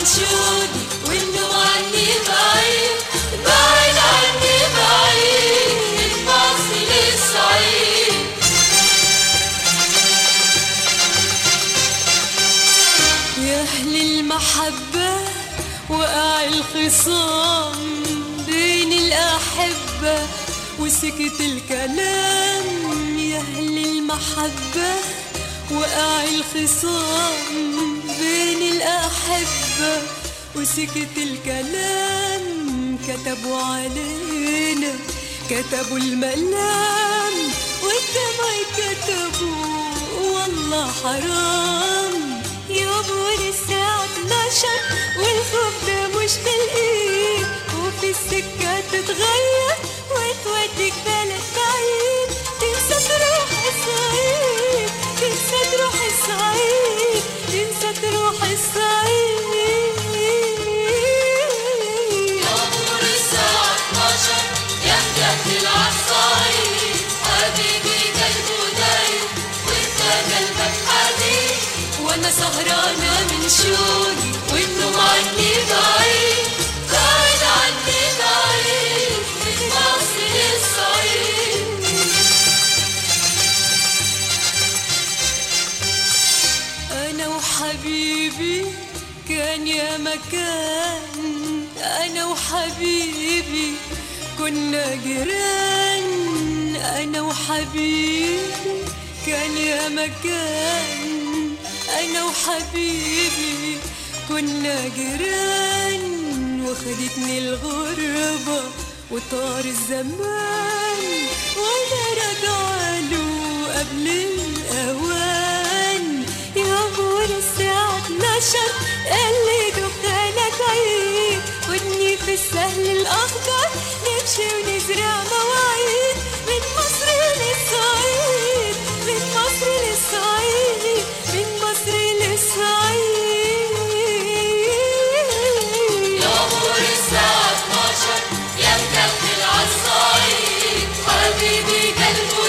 من شوقي وانه عني بعيد بعيد عني بعيد من مصر للصعيد يا أهل المحبة وقع الخصام بين الأحبة وسكت الكلام يا أهل المحبة وقع الخصام بين الأحبة وسكت الكلام كتبوا علينا كتبوا الملام والدمع كتبوا والله حرام يابا الساعة 12 والخوف ده مش بالايد وفي السكة تتغير وتوديك بلد بعيد تنسى تروح الصعيد تنسى تروح الصعيد تنسى تروح الصعيد عمر الساعة 12 يا مجهل عالصعيد حبيبي قلبه دايب وانت قلبك حديد وانا سهرانة من شوقي والنوم عني بعيد بعيد عني بعيد من مصر للصعيد أنا وحبيبي كان يا مكان أنا وحبيبي كنا جيران أنا وحبيبي كان يا مكان أنا وحبيبي كنا جيران وخدتني الغربة وطار الزمان وأنا راجعة له قبل الأوان يا بور الساعة 12 اللي دخانك عيد ودني في السهل الأخضر نمشي ونزرع مواعيد من مصر للصعيد من مصر للصعيد من مصر للصعيد يا عمر الساعة 12 يا مجهل عالصعيد حبيبي قلبه